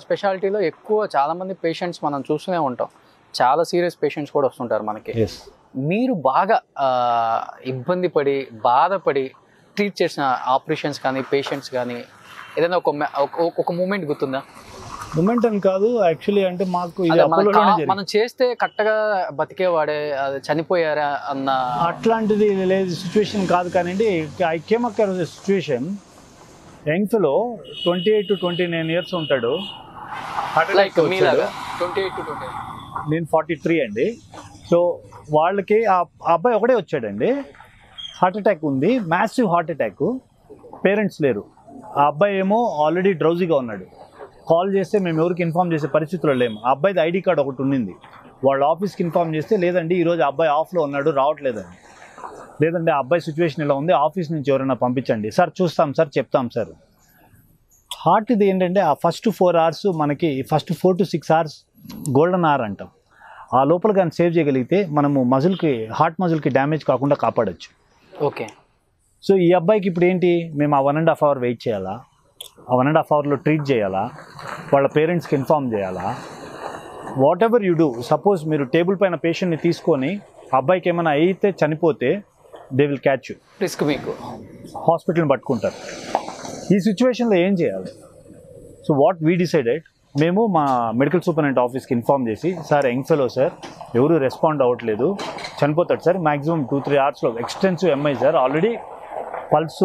స్పెషాలిటీలో ఎక్కువ చాలా మంది పేషెంట్స్ మనం చూస్తూనే ఉంటాం చాలా సీరియస్ పేషెంట్స్ కూడా వస్తుంటారు మనకి ఎస్ మీరు బాగా ఆ, ఇబ్బంది పడి బాధపడి ట్రీట్ చేసిన ఆపరేషన్స్ కానీ పేషెంట్స్ కానీ ఏదైనా ఒక మ- ఒక- ఒక మూమెంట్ గుర్తుందా మూమెంట్ అని కాదు యాక్చువల్లీ అంటే మాకు ఇది అదే మన అపోలోలోనే కా- జరిగింది మనం చేస్తే కరెక్ట్గా బతికేవాడే అది చనిపోయారా అన్న అట్లాంటిది లేదు సిచ్యువేషన్ కాదు కానివ్వండి ఐ కేమ్ అక్కర్ సిచ్యువేషన్ యంగ్స్లో twenty eight to twenty nine years ఉంటాడు Heart attack లైక్ వచ్చాడు. మీలాగా ట్వంటీ ఎయిట్ టు ట్వంటీ నేను ఫార్టీ త్రీ అండి సో వాళ్ళకి ఆ ఆ అబ్బాయి ఒకడే వచ్చాడండి హార్ట్ అటాక్ ఉంది మ్యాసివ్ హార్ట్ అటాక్ పేరెంట్స్ లేరు ఆ అబ్బాయి ఏమో ఆల్రెడీ డ్రౌజీగా ఉన్నాడు కాల్ చేస్తే మేము ఎవరికి ఇన్ఫామ్ చేసే పరిస్థితుల్లో లేము ఆ అబ్బాయిది ఐడి కార్డ్ ఒకటి ఉండింది వాళ్ళ ఆఫీస్కి ఇన్ఫామ్ చేస్తే లేదండి ఈరోజు ఆ అబ్బాయి ఆఫ్లో ఉన్నాడు రావట్లేదని లేదండి ఆ అబ్బాయి సిచ్యువేషన్ ఇలా ఉంది ఆఫీస్ నుంచి ఎవరైనా పంపించండి సార్ చూస్తాం సార్ చెప్తాం సార్ హార్ట్ ఇది ఏంటంటే ఆ ఫస్ట్ ఫోర్ అవర్స్ మనకి first four to six hours golden hour అంటాం ఆ లోపల కానీ సేవ్ చేయగలిగితే మనము మజిల్కి హార్ట్ మజిల్కి డ్యామేజ్ కాకుండా కాపాడొచ్చు ఓకే సో ఈ అబ్బాయికి ఇప్పుడు ఏంటి మేము ఆ one and half hour wait చేయాలా ఆ వన్ అండ్ హాఫ్ అవర్లో ట్రీట్ చేయాలా వాళ్ళ పేరెంట్స్కి ఇన్ఫామ్ చేయాలా whatever you do suppose మీరు టేబుల్ పైన పేషెంట్ని తీసుకొని ఆ అబ్బాయికి ఏమైనా అయితే చనిపోతే they will catch you risk మీకు హాస్పిటల్ని పట్టుకుంటారు ఈ సిచ్యువేషన్లో ఏం చేయాలి సో వాట్ వీ డిసైడెడ్ మేము మా మెడికల్ సూపరింటెండెంట్ ఆఫీస్కి ఇన్ఫామ్ చేసి సార్ యంగ్ ఫెలో సార్ ఎవరు రెస్పాండ్ అవ్వట్లేదు చనిపోతాడు సార్ మ్యాక్సిమం టూ త్రీ అవర్స్లో extensive MI sir already pulse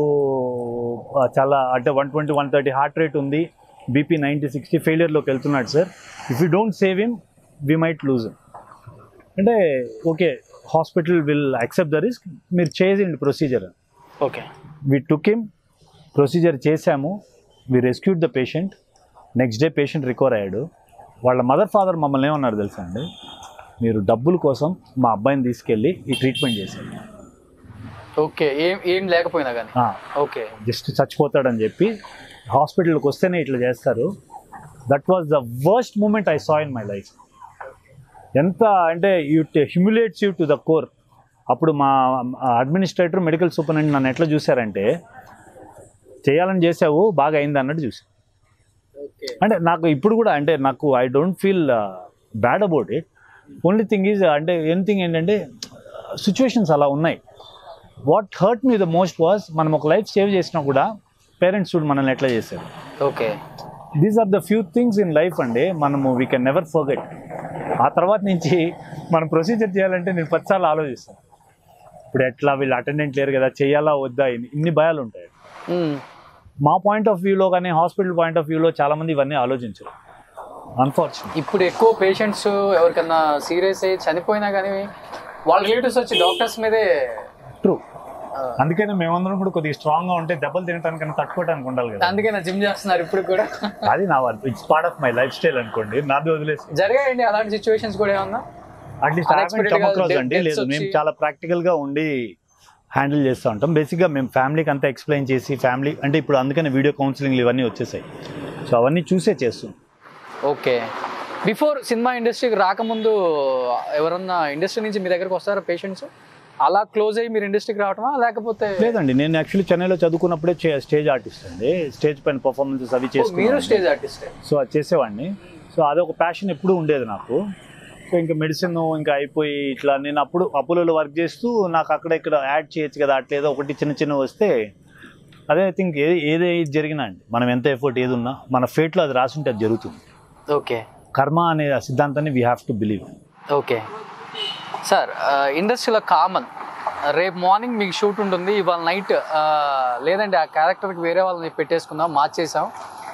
చాలా అంటే one twenty one thirty heart rate ఉంది బీపీ నైంటీ సిక్స్టీ ఫెయిలియర్లోకి వెళ్తున్నాడు sir if you don't save him we might lose అంటే okay hospital will accept the risk మీరు చేసేయండి procedure okay we took him procedure చేశాము we rescued the patient next day patient recover అయ్యాడు వాళ్ళ mother father మమ్మల్ని ఏమన్నారు తెలుసా అండి మీరు డబ్బుల కోసం మా అబ్బాయిని తీసుకెళ్ళి ఈ ట్రీట్మెంట్ చేశారు ఓకే ఏం ఏం లేకపోయినా కానీ ఓకే జస్ట్ చచ్చిపోతాడని చెప్పి హాస్పిటల్కి వస్తేనే ఇట్లా చేస్తారు that was the worst moment I saw in my life ఎంత అంటే you humiliates you to the core అప్పుడు మా అడ్మినిస్ట్రేటర్ మెడికల్ సూపరింటెండెంట్ నన్ను ఎట్లా చూశారంటే చేయాలని చేసావు బాగా అయింది అన్నట్టు చూసి ఓకే అంటే నాకు ఇప్పుడు కూడా అంటే నాకు I don't feel bad about it only thing is అంటే ఎనీథింగ్ ఏంటంటే సిచ్యువేషన్స్ అలా ఉన్నాయి what hurt me the most was మనం ఒక లైఫ్ సేవ్ చేసినా కూడా పేరెంట్స్ చూడు మనల్ని ఎట్లా చేశారు okay these are the few things in life అండి మనము వీ కెన్ నెవర్ ఫర్గెట్ ఆ తర్వాత నుంచి మనం ప్రొసీజర్ చేయాలంటే నేను పదిసార్లు ఆలోచిస్తాను ఇప్పుడు ఎట్లా వీళ్ళు అటెండెంట్ లేరు కదా చేయాలా వద్దా ఇన్ని ఇన్ని భయాలు ఉంటాయి మా పాయింట్ ఆఫ్ వ్యూలో కానీ హాస్పిటల్ పాయింట్ ఆఫ్ వ్యూలో చాలా మంది ఇవన్నీ ఆలోచించరు అన్ఫార్చునేట్ ఇప్పుడు ఎక్కువ పేషెంట్స్ ఎవరికన్నా సీరియస్ అయ్యి చనిపోయినా కానీ వాళ్ళ రిలేటివ్స్ వచ్చి డాక్టర్స్ మీదే ట్రూ ఆ, అందుకనే మేమందరం కూడా కొద్దిగా స్ట్రాంగ్ గా ఉంటే దెబ్బలు తినటానికన్నా తట్టుకోవడానికి ఉండాలి కదా అందుకే నా జిమ్ చేస్తున్నారు ఇప్పుడు కూడా అది నా it's part of my lifestyle అనుకోండి నాది వదిలేసి జరిగాయండి అలాంటి సిచ్యువేషన్స్ కూడా ఏమన్నా అట్లీస్ట్ Unexpected గా చమక్రాజ్ death- అండి deaths లేదు మేము వచ్చి- చాలా ప్రాక్టికల్ గా ఉండి హ్యాండిల్ చేస్తూ ఉంటాం బేసిక్గా మేము ఫ్యామిలీకి అంతా ఎక్స్ప్లెయిన్ చేసి ఫ్యామిలీ అంటే ఇప్పుడు అందుకనే వీడియో కౌన్సిలింగ్ ఇవన్నీ వచ్చేసాయి సో అవన్నీ చూసే చేస్తాం ఓకే బిఫోర్ సినిమా ఇండస్ట్రీకి రాకముందు ఎవరన్నా ఇండస్ట్రీ నుంచి మీ దగ్గరకు వస్తారా పేషెంట్స్ అలా క్లోజ్ అయ్యి మీరు ఇండస్ట్రీకి రావటమా లేకపోతే లేదండి నేను యాక్చువల్లీ చెన్నైలో చదువుకున్నప్పుడే స్టేజ్ ఆర్టిస్ట్ అండి స్టేజ్ పైన పర్ఫార్మెన్సెస్ అవి ఓ, మీరు చేసుకున్నాను స్టేజ్ ఆర్టిస్ట్ సో అది చేసేవాడిని సో అదొక ప్యాషన్ ఎప్పుడూ ఉండేది నాకు సో ఇంకా మెడిసిన్ ఇంకా అయిపోయి ఇట్లా నేను అప్పుడు అపోలోలో వర్క్ చేస్తూ నాకు అక్కడ ఇక్కడ యాడ్ చేయొచ్చు కదా అట్లేదో ఒకటి చిన్న చిన్న వస్తే అదే ఐ థింక్ ఏ ఏది జరిగినా అండి మనం ఎంత ఎఫర్ట్ ఏది ఉన్నా మన ఫేట్లో అది రాసుంటే అది జరుగుతుంది ఓకే కర్మ అనే ఆ సిద్ధాంతాన్ని we have to believe okay sir ఇండస్ట్రీలో కామన్ రేపు మార్నింగ్ మీకు షూట్ ఉంటుంది ఇవాళ నైట్ లేదండి ఆ క్యారెక్టర్కి వేరే వాళ్ళని పెట్టేసుకుందాం మార్చేసాం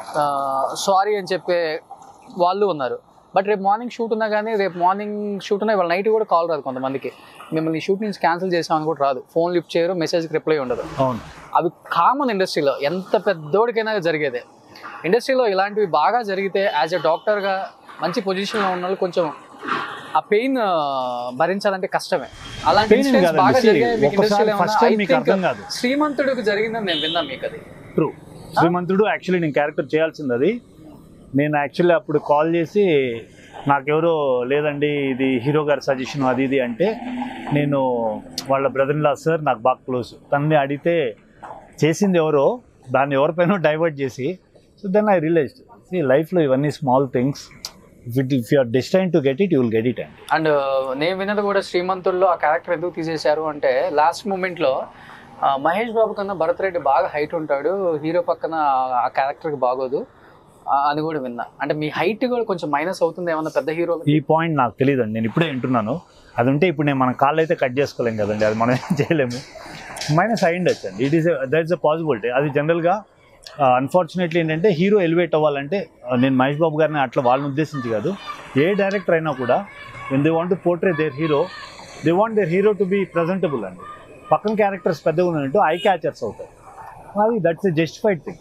సారీ అని చెప్పే వాళ్ళు ఉన్నారు బట్ రేపు మార్నింగ్ షూట్ ఉన్నా కానీ రేపు మార్నింగ్ షూట్ ఉన్నా ఇవాళ నైట్ కూడా కాల్ రాదు కొంతమందికి మిమ్మల్ని షూట్ నుంచి క్యాన్సిల్ చేసామని కూడా రాదు ఫోన్ లిఫ్ట్ చేయరు మెసేజ్కి రిప్లై ఉండదు అవును అవి కామన్ ఇండస్ట్రీలో ఎంత పెద్దోడికైనా జరిగేదే ఇండస్ట్రీలో ఇలాంటివి బాగా జరిగితే యాజ్ ఎ డాక్టర్గా మంచి పొజిషన్లో ఉన్న వాళ్ళు కొంచెం ఆ పెయిన్ భరించాలంటే కష్టమే అలాంటి Pain ఏం incidents కాదండి. బాగా See, జరిగాయి మీకు ఒక్కసారి ఇండస్ట్రీలో first time మీకు అర్థం కాదు. శ్రీమంతుడికి జరిగిందని నేను విన్నాను మీకు అది ట్రూ శ్రీమంతుడు యాక్చువల్లీ నేను క్యారెక్టర్ చేయాల్సింది అది నేను యాక్చువల్లీ అప్పుడు కాల్ చేసి నాకెవరో లేదండి ఇది హీరో గారి సజెషన్ అది ఇది అంటే నేను వాళ్ళ బ్రదర్ లా సార్ నాకు బాగా క్లోజ్ తనని అడిగితే చేసింది ఎవరో దాన్ని ఎవరిపైనో డైవర్ట్ చేసి so then I realize see లైఫ్లో ఇవన్నీ small things if it if you are destine to get it you will get it అండి అండ్ నేను విన్నది కూడా శ్రీమంతుల్లో ఆ క్యారెక్టర్ ఎందుకు తీసేశారు అంటే లాస్ట్ మూమెంట్లో మహేష్ బాబు కన్నా భరత్ రెడ్డి బాగా హైట్ ఉంటాడు హీరో పక్కన ఆ క్యారెక్టర్కి బాగోదు ఆ, అని కూడా విన్నా అంటే మీ హైట్ కూడా కొంచెం మైనస్ అవుతుంది ఏమన్నా పెద్ద హీరో ఈ పాయింట్ నాకు తెలియదండి నేను ఇప్పుడే వింటున్నాను అది ఉంటే ఇప్పుడు నేను మన కాళ్ళు అయితే కట్ చేసుకోలేం కదండి అది మనం ఏం చేయలేము మైనస్ అయి ఉండొచ్చు అండి it is that is a possibility అది జనరల్గా అన్ఫార్చునేట్లీ ఏంటంటే హీరో ఎలివేట్ అవ్వాలంటే ఆ, నేను మహేష్ బాబు గారిని అట్లా వాళ్ళని ఉద్దేశించి కాదు ఏ డైరెక్టర్ అయినా కూడా when they want to portray their hero they want their hero to be presentable అండి పక్కన క్యారెక్టర్స్ పెద్దగా ఉన్నట్టు ఐ క్యాచర్స్ అవుతాయి అది దట్స్ ఎ జస్టిఫైడ్ థింగ్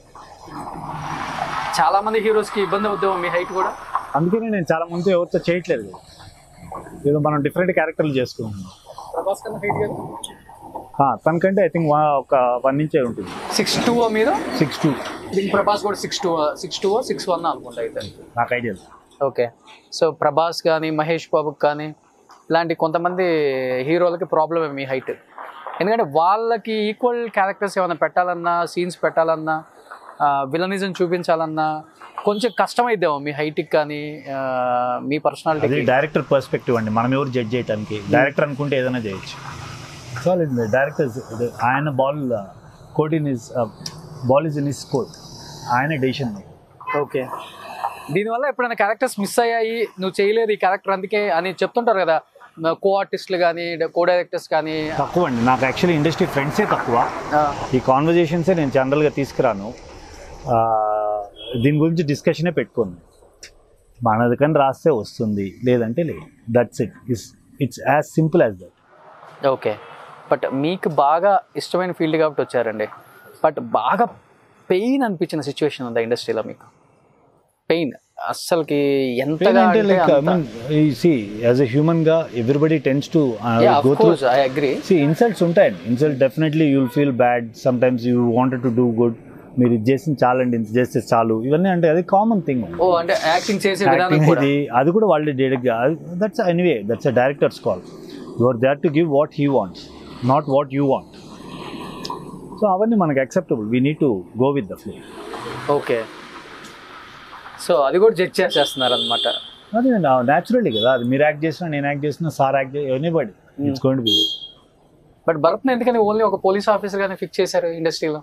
చాలా మంది హీరోస్ కి ఇబ్బంది అవుతావు మీ హైట్ కూడా అందుకనే నేను చాలా మంది ఎవరితో చేయట్లేదు కదా. ఏదో మనం డిఫరెంట్ క్యారెక్టర్లు చేసుకుంటున్నాం ప్రభాస్ కన్నా హైట్ కదా ఆ, తనకంటే ఐ థింక్ ఒక వన్ ఇంచే ఉంటుంది సిక్స్ టూ మీరు సిక్స్ టూ దీనికి ప్రభాస్ కూడా six two six two six one అనుకుంటా అయితే నాకు ఐడియా లేదు. ఓకే సో ప్రభాస్ కానీ మహేష్ బాబుకి కానీ ఇలాంటి కొంతమంది హీరోలకి ప్రాబ్లమే మీ హైట్ ఎందుకంటే వాళ్ళకి ఈక్వల్ క్యారెక్టర్స్ ఏమైనా పెట్టాలన్నా సీన్స్ పెట్టాలన్నా విలనిజం చూపించాలన్నా కొంచెం కష్టమైద్దేమో మీ హైట్కి కానీ ఆ, మీ అది పర్సనాలిటీ డైరెక్టర్ పర్స్పెక్టివ్ అండి మనం ఎవరు జడ్జ్ చేయడానికి డైరెక్టర్ అనుకుంటే ఏదైనా చేయొచ్చు చాలండి డైరెక్టర్ ఆయన ball court in his ball is in his court ఆయన డెసిషన్ ఓకే దీనివల్ల ఎప్పుడైనా క్యారెక్టర్స్ మిస్ అయ్యాయి నువ్వు చేయలేదు ఈ క్యారెక్టర్ అందుకే అని చెప్తుంటారు కదా కో ఆర్టిస్టులు కానీ కో డైరెక్టర్స్ కానీ తక్కువ అండి నాకు యాక్చువల్లీ ఇండస్ట్రీ ఫ్రెండ్సే తక్కువ ఆ, ఈ కాన్వర్జేషన్సే నేను జనరల్గా తీసుకురాను ఆ, దీని గురించి డిస్కషనే పెట్టుకోను మనది కానీ రాస్తే వస్తుంది లేదంటే లేదు that's it it's it's as simple as that okay but మీకు బాగా ఇష్టమైన ఫీల్డ్ కాబట్టి వచ్చారండి బట్ బాగా పెయిన్ అనిపించిన సిచ్యువేషన్ ఉందా ఇండస్ట్రీలో మీకు పెయిన్ అస్సలకి ఎంతగా అంటే అంటే like I mean see as a human గా everybody tends to go through I agree see insults ఉంటాయండి insult definitely you'll feel bad sometimes you wanted to do good మీరు ఇది చేసింది చాలండి ఇంత చేస్తే చాలు ఇవన్నీ అంటే అది కామన్ థింగ్ ఓ అంటే యాక్టింగ్ చేసే విధానం యాక్టింగ్ కూడా ఇది అది కూడా వాళ్ళు direct that's anyway that's a director's call you are there to give what he wants not what you want so అవన్నీ మనకి acceptable we need to go with the flow okay so అది కూడా judge చేసేస్తున్నారు అనమాట అది naturally కదా అది మీరు యాక్ట్ చేసినా నేను యాక్ట్ చేసినా సార్ యాక్ట్ చేసిన anybody it's going to be but భరత్ని ఎందుకని ఓన్లీ ఒక పోలీస్ ఆఫీసర్ గానే ఫిక్స్ చేశారు ఇండస్ట్రీలో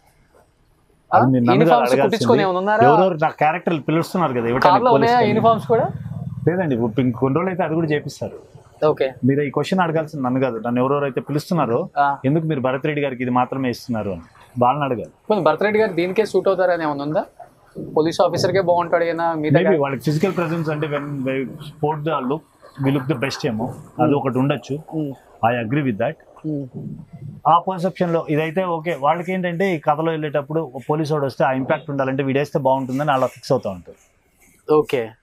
అది మీరు నన్ను కాదు యూనిఫామ్స్ కుట్టించుకొని అడగాల్సింది. ఏమైనా ఉన్నారా ఎవరెవరు నా క్యారెక్టర్లు పిలుస్తున్నారు కదా కార్లో ఇవ్వటానికి ఉన్నాయా పోలీస్ యూనిఫామ్స్ కూడా లేదండి ఇప్పుడు ఇంక కొన్ని రోజులు అయితే అది కూడా చేపిస్తారు ఓకే మీరు ఈ క్వశ్చన్ అడగాల్సింది నన్ను కాదు నన్ను ఎవరెవరు అయితే పిలుస్తున్నారో ఆ. ఎందుకు మీరు భరత్ రెడ్డి గారికి ఇది మాత్రమే ఇస్తున్నారు అని వాళ్ళని అడగాలి కొంచెం భరత్ రెడ్డి గారు దీనికే సూట్ అవుతారని ఏమైనా ఉందా పోలీస్ ఆఫీసర్కే బాగుంటాడు అయినా మీ మేబీ దగ్గర వాళ్ళకి ఫిజికల్ ప్రెసెన్స్ అంటే when sport the look we look the best ఏమో అది ఒకటి ఉండొచ్చు ఐ అగ్రి విత్ దట్ ఆ పర్సెప్షన్ లో ఇదైతే ఓకే వాళ్ళకి ఏంటంటే ఈ కథలో వెళ్ళేటప్పుడు పోలీస్ వాడు వస్తే ఆ ఇంపాక్ట్ ఉండాలంటే వీడేస్తే బాగుంటుందని అలా ఫిక్స్ అవుతా ఉంటారు ఓకే